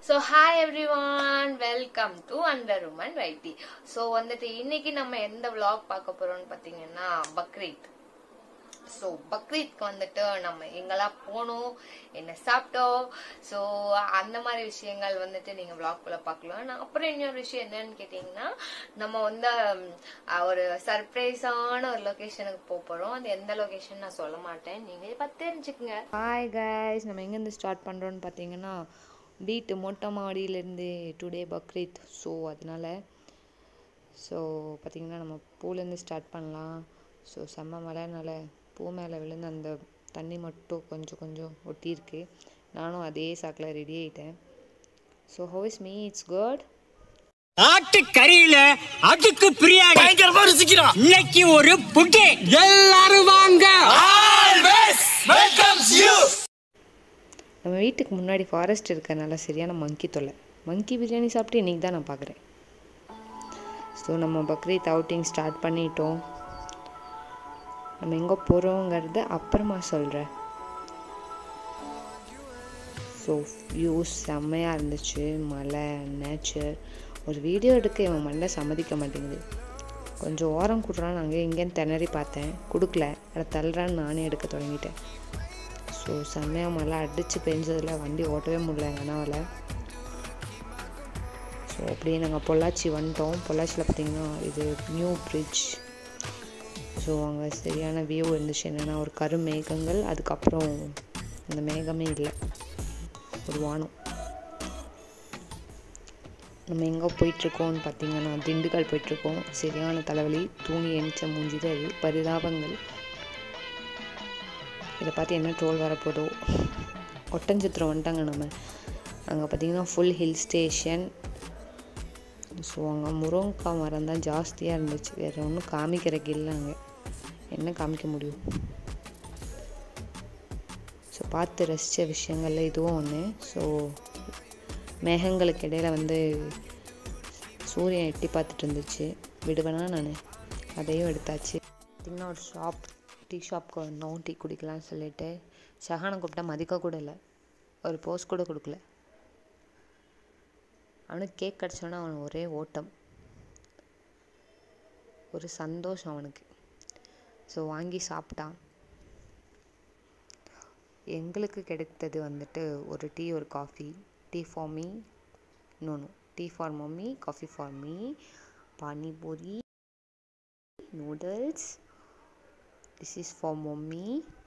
so hi everyone welcome to under woman வைட்டி so வந்துட்டு இன்னைக்கு நம்ம எந்த vlog பார்க்க போறோம்னு பார்த்தீங்கன்னா பக்ரீத் ஸோ பக்ரீத்க்கு வந்துட்டு நம்ம எங்கெல்லாம் போனோம் என்ன சாப்பிட்டோம் ஸோ அந்த மாதிரி விஷயங்கள் வந்துட்டு நீங்க vlogக்குள்ள பார்க்கலாம் நான் அப்புறம் இன்னொரு விஷயம் என்னன்னு கேட்டிங்கன்னா நம்ம வந்து ம், அஹ், ஒரு சர்ப்ரைஸான ஒரு லொகேஷனுக்கு போக போறோம் அது எந்த லொகேஷன் நான் சொல்ல மாட்டேன் நீங்க பார்த்து தெரிஞ்சுக்குங்க ஹாய் கைஸ் நம்ம எங்கேருந்து ஸ்டார்ட் பண்றோம்னு பார்த்தீங்கன்னா வீட்டு மொட்டை மாடியிலேருந்து டுடே பக்ரீத் ஸோ அதனால ஸோ பார்த்தீங்கன்னா நம்ம பூலேருந்து ஸ்டார்ட் பண்ணலாம் ஸோ செம்ம மழைனால பூ மேலே விழுந்து அந்த தண்ணி மட்டும் கொஞ்சம் கொஞ்சம் ஒட்டியிருக்கு நானும் அதே சாக்கில் ரெடி ஆயிட்டேன் so how is me it's good ஆட்டு கறியில அதுக்கு பிரியாணி பயங்கரமா ருசிக்கிறான் இன்னைக்கு ஒரு புட்டு எல்லாரும் வாங்க ஆல்வேஸ் வெல்கம்ஸ் யூ நம்ம வீட்டுக்கு முன்னாடி ஃபாரஸ்ட் இருக்கறனால சரியான மங்கி தொல்லை மங்கி பிரியாணி சாப்பிட்டு இன்னைக்கு தான் நான் பார்க்குறேன் ஸோ நம்ம பக்ரீத் அவுட்டிங் ஸ்டார்ட் பண்ணிட்டோம் நம்ம எங்கே போகிறோங்கிறத அப்புறமா சொல்கிறேன் ஸோ வியூஸ் செம்மையாக இருந்துச்சு மலை நேச்சர் ஒரு வீடியோ எடுக்க இவன் மண்டை சம்மதிக்க மாட்டேங்குது கொஞ்சம் ஓரம் கொடுறான்னு அங்கே இங்கேன்னு திணறி பார்த்தேன் கொடுக்கல அதை தள்ளுறான்னு நானே எடுக்க தொடங்கிட்டேன் ஸோ செம்மையாக மழை அடித்து பெஞ்சதில் வண்டி ஓட்டவே முடியல எங்கள் அண்ணாவால் ஸோ அப்படியே நாங்கள் பொள்ளாச்சி வந்துட்டோம் பொள்ளாச்சியில் பார்த்தீங்கன்னா இது நியூ பிரிட்ஜ் ஸோ அங்கே சரியான வியூ இருந்துச்சு என்னென்னா ஒரு கரு மேகங்கள் அதுக்கப்புறம் அந்த மேகமே இல்லை ஒரு வானம் நம்ம எங்கே போயிட்டுருக்கோம்னு பார்த்தீங்கன்னா திண்டுக்கல் போயிட்டுருக்கோம் சரியான தலைவலி தூங்கி எணிச்ச மூஞ்சி தான் இது பரிதாபங்கள் இதை பார்த்து என்ன ட்ரோல் வரப்போதோ ஒட்டஞ்சத்திரம் வந்துட்டாங்க நம்ம அங்கே பார்த்தீங்கன்னா ஃபுல் ஹில் ஸ்டேஷன் ஸோ அங்கே முருங்கக்காய் மரம் தான் ஜாஸ்தியாக இருந்துச்சு வேறு ஒன்றும் காமிக்கிறக்கு இல்லை அங்கே என்ன காமிக்க முடியும் ஸோ பார்த்து ரசித்த விஷயங்கள்ல இதுவும் ஒன்று ஸோ மேகங்களுக்கு இடையில வந்து சூரியன் எட்டி பார்த்துட்டு இருந்துச்சு விடுவேனா நான் அதையும் எடுத்தாச்சு பார்த்திங்கன்னா ஒரு ஷாப் டீ ஷாப்க்கு வந்தோம் டீ குடிக்கலாம்னு சொல்லிட்டு ஷஹானை கூப்பிட்டா மதிக்க கூட இல்லை ஒரு போஸ் கூட கொடுக்கல அவனுக்கு கேக் கிடச்சோன்னா அவன் ஒரே ஓட்டம் ஒரு சந்தோஷம் அவனுக்கு ஸோ வாங்கி சாப்பிட்டான் எங்களுக்கு கிடைத்தது வந்துட்டு ஒரு டீ ஒரு coffee tea for me no no tea for mummy coffee for me panipuri noodles this is for mummy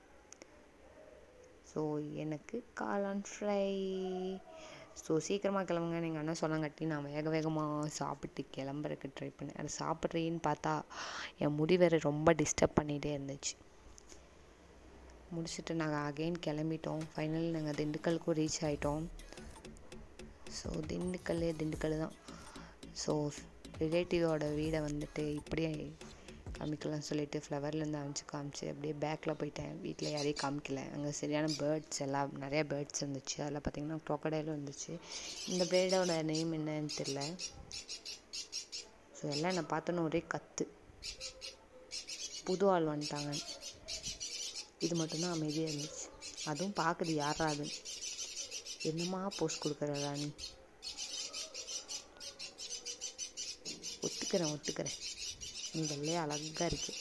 so எனக்கு காளான் ஃப்ரை ஸோ சீக்கிரமாக கிளம்புங்க எங்கள் அண்ணன் சொன்னாங்கட்டி நான் வேக வேகமாக சாப்பிட்டு கிளம்புறதுக்கு ட்ரை பண்ணேன் அது சாப்பிட்றேன்னு பார்த்தா என் முடி வேறு ரொம்ப டிஸ்டர்ப் பண்ணிகிட்டே இருந்துச்சு முடிச்சுட்டு நாங்கள் அகைன் கிளம்பிட்டோம் ஃபைனலி நாங்கள் திண்டுக்கலுக்கும் ரீச் ஆகிட்டோம் ஸோ திண்டுக்கல் திண்டுக்கல் தான் ஸோ ரிலேட்டிவோட வீடை வந்துட்டு இப்படியே காமிக்கலாம்னு சொல்லிட்டு ஃப்ளவர்லேருந்து அனுப்பிச்சு காமிச்சு அப்படியே பேக்கில் போயிட்டேன் வீட்டில் யாரையும் காமிக்கல அங்கே சரியான பேர்ட்ஸ் எல்லாம் நிறைய பேர்ட்ஸ் இருந்துச்சு அதில் பார்த்தீங்கன்னா crocodile இருந்துச்சு இந்த பேர்டோட நேம் என்னன்னு தெரில ஸோ எல்லாம் என்னை பார்த்தோன்னே ஒரே கத்து புது ஆள் வந்துட்டாங்க இது மட்டும்தான் அமைதியாக இருந்துச்சு அதுவும் பார்க்குது யாரா அது என்னமா போஸ்ட் கொடுக்குறதா நீ ஒத்துக்கிறேன் ஒத்துக்கிறேன் நீ வெள்ளையே அழகா இருக்கு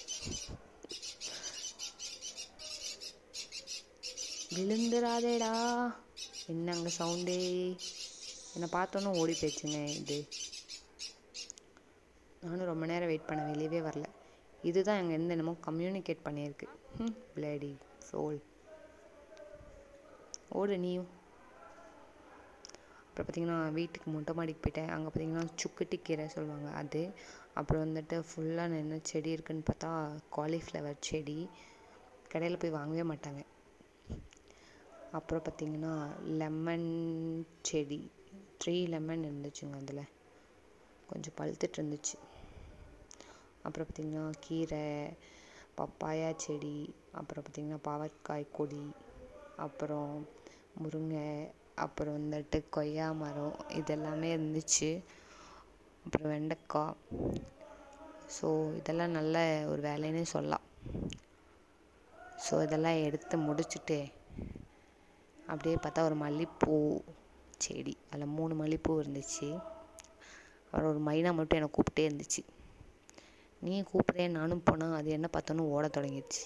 விழுந்துராதேடா என்ன அங்கே சவுண்டே என்னை பார்த்தோன்னே ஓடி போயிடுச்சுங்க இது நானும் ரொம்ப நேரம் வெயிட் பண்ண வெளியவே வரல இதுதான் எங்கள் எந்த என்னமோ கம்யூனிகேட் பண்ணியிருக்கு ம் பிளேடி சோல் ஓடு நீயும் அப்புறம் பார்த்தீங்கன்னா வீட்டுக்கு மொட்டை மாடிக்கு போயிட்டேன் அங்கே பார்த்தீங்கன்னா சுக்குட்டி கீரை சொல்லுவாங்க அது அப்புறம் வந்துட்டு ஃபுல்லாக என்ன செடி இருக்குன்னு பார்த்தா காலிஃப்ளவர் செடி கடையில் போய் வாங்கவே மாட்டாங்க அப்புறம் பார்த்தீங்கன்னா லெமன் செடி த்ரீ லெமன் இருந்துச்சுங்க அதில் கொஞ்சம் பழுத்துட்டு இருந்துச்சு அப்புறம் பார்த்திங்கன்னா கீரை பப்பாயா செடி அப்புறம் பார்த்திங்கன்னா பாவற்காய் கொடி அப்புறம் முருங்கை அப்புறம் வந்துட்டு கொய்யா மரம் இதெல்லாமே இருந்துச்சு அப்புறம் வெண்டைக்காய் ஸோ இதெல்லாம் நல்ல ஒரு வேலைன்னே சொல்லலாம் ஸோ இதெல்லாம் எடுத்து முடிச்சுட்டு அப்படியே பார்த்தா ஒரு மல்லிப்பூ செடி அதில் மூணு மல்லிப்பூ இருந்துச்சு அப்புறம் ஒரு மைனா மட்டும் என்னை கூப்பிட்டே இருந்துச்சு நீ கூப்பிட்றேன் நானும் போனால் அது என்ன பார்த்தோன்னு ஓட தொடங்கிடுச்சு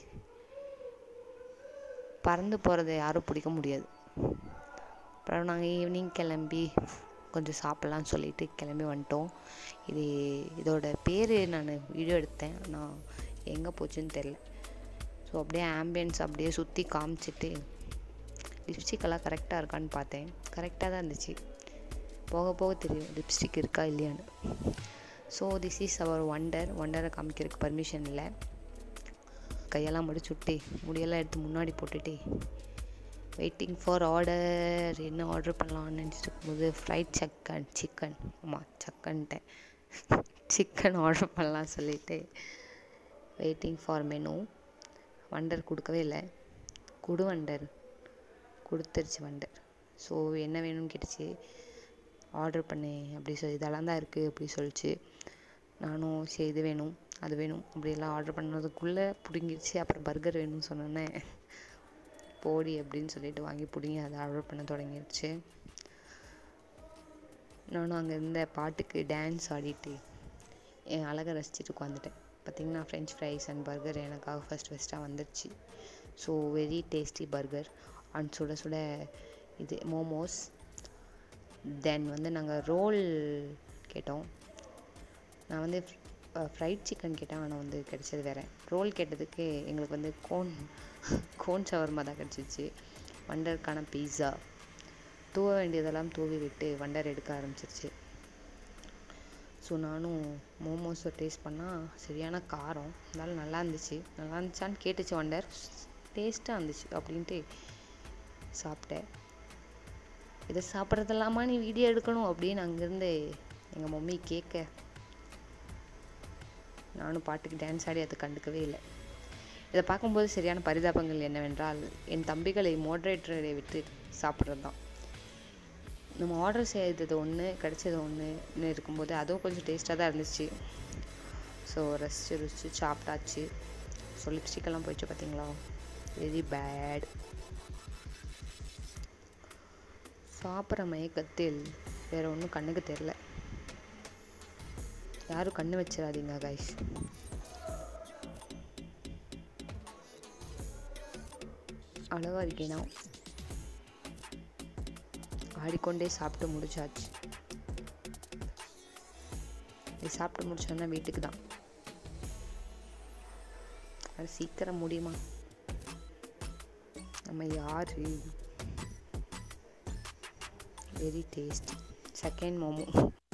பறந்து போகிறத யாரும் பிடிக்க முடியாது அப்புறம் நாங்கள் ஈவினிங் கிளம்பி கொஞ்சம் சாப்பிட்லான்னு சொல்லிட்டு கிளம்பி வந்துட்டோம் இது இதோட பேர் நான் வீடியோ எடுத்தேன் ஆனால் எங்கே போச்சுன்னு தெரில ஸோ அப்படியே ஆம்பியன்ஸ் அப்படியே சுற்றி காமிச்சிட்டு லிப்ஸ்டிக் எல்லாம் கரெக்டாக இருக்கான்னு பார்த்தேன் கரெக்டாக தான் இருந்துச்சு போக போக தெரியும் லிப்ஸ்டிக் இருக்கா இல்லையான்னு so this is our wonder ஒண்டரை காமிக்கிறதுக்கு பர்மிஷன் இல்லை கையெல்லாம் முடிச்சு விட்டு முடியெல்லாம் எடுத்து முன்னாடி போட்டுட்டு வெயிட்டிங் ஃபார் ஆர்டர் என்ன ஆர்டர் பண்ணலாம்னு நினச்சிட்டு இருக்கும்போது ஃப்ரைட் சக்கன் சிக்கன் ஆமாம் சக்கன்ட்டேன் சிக்கன் ஆர்டர் பண்ணலாம் சொல்லிட்டு வெயிட்டிங் ஃபார் மெனு வண்டர் கொடுக்கவே இல்லை குடு வண்டர் கொடுத்துருச்சு வண்டர் ஸோ என்ன வேணும்னு கேட்டுச்சு ஆர்டர் பண்ணேன் அப்படி சொல்லி இதெல்லாம் தான் இருக்குது அப்படி சொல்லிச்சு நானும் சரி இது வேணும் அது வேணும் அப்படியெல்லாம் ஆர்டர் பண்ணதுக்குள்ளே பிடுங்கிடுச்சு அப்புறம் பர்கர் வேணும்னு சொன்னோன்னே போடி அப்படின்னு சொல்லிட்டு வாங்கி பிடுங்கி அதை ஆர்டர் பண்ண தொடங்கிடுச்சு நானும் அங்கே இருந்த பாட்டுக்கு டான்ஸ் ஆடிட்டு என் அழகை ரசிச்சுட்டு உட்காந்துட்டேன் பார்த்திங்கன்னா ஃப்ரெஞ்ச் ஃப்ரைஸ் அண்ட் பர்கர் எனக்காக ஃபஸ்ட் ஃபஸ்ட்டாக வந்துடுச்சு so very tasty burger and சுட சுட இது மோமோஸ் தென் வந்து நாங்கள் ரோல் கேட்டோம் நான் வந்து ஃப்ரைட் சிக்கன் கேட்டேன் ஆனால் வந்து கிடைச்சது வேறு ரோல் கேட்டதுக்கு எங்களுக்கு வந்து கோன் கோன் ஷவர்மா தான் கிடச்சிச்சு வண்டருக்கான பீஸா தூவ வேண்டியதெல்லாம் தூவி விட்டு வண்டர் எடுக்க ஆரம்பிச்சிருச்சு ஸோ நானும் மோமோஸை டேஸ்ட் பண்ணால் சரியான காரம் இருந்தாலும் நல்லா இருந்துச்சு நல்லா இருந்துச்சான்னு கேட்டுச்சு வண்டர் டேஸ்ட்டாக இருந்துச்சு அப்படின்ட்டு சாப்பிட்டேன் இதை சாப்பிட்றதெல்லாமா நீ வீடியோ எடுக்கணும் அப்படின்னு அங்கேருந்து எங்கள் மம்மி கேட்க நானும் பாட்டுக்கு டான்ஸ் ஆடி அதை கண்டுக்கவே இல்லை இதை பார்க்கும்போது சரியான பரிதாபங்கள் என்னவென்றால் என் தம்பிகளை மோட்ரேட்டரை விட்டு சாப்பிட்றது தான் நம்ம ஆர்டர் செய்தது ஒன்று கிடைச்சது ஒன்றுன்னு இருக்கும்போது அதுவும் கொஞ்சம் டேஸ்ட்டாக தான் இருந்துச்சு ஸோ ரசிச்சு ருசிச்சு சாப்பிட்டாச்சு ஸோ லிப்ஸ்டிக்கெல்லாம் போயிடுச்சு பார்த்தீங்களா வெரி பேட் சாப்பிட்ற மயக்கத்தில் வேறு ஒன்றும் கண்ணுக்கு தெரில யாரும் கண்ணு வச்சிடாதீங்க கைஸ் அழகா இருக்கேனா ஆடிக்கொண்டே சாப்பிட்டு முடிச்சாச்சு இது சாப்பிட்டு முடிச்சோன்னா வீட்டுக்கு தான் அது சீக்கிரம் முடியுமா நம்ம யாரு வெரி டேஸ்டி செகண்ட் மோமோ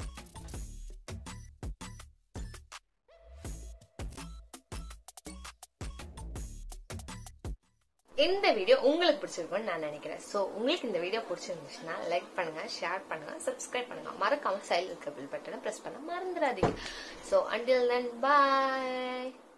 இந்த வீடியோ உங்களுக்கு பிடிச்சிருக்கும்னு நான் நினைக்கிறேன் சோ உங்களுக்கு இந்த வீடியோ பிடிச்சிருந்துச்சுன்னா லைக் பண்ணுங்க ஷேர் பண்ணுங்க சப்ஸ்கிரைப் பண்ணுங்க மறக்காம சைடில் இருக்க பில் பட்டனை பிரஸ் பண்ண மறந்துடாதீங்க சோ அண்டில் தென் பாய்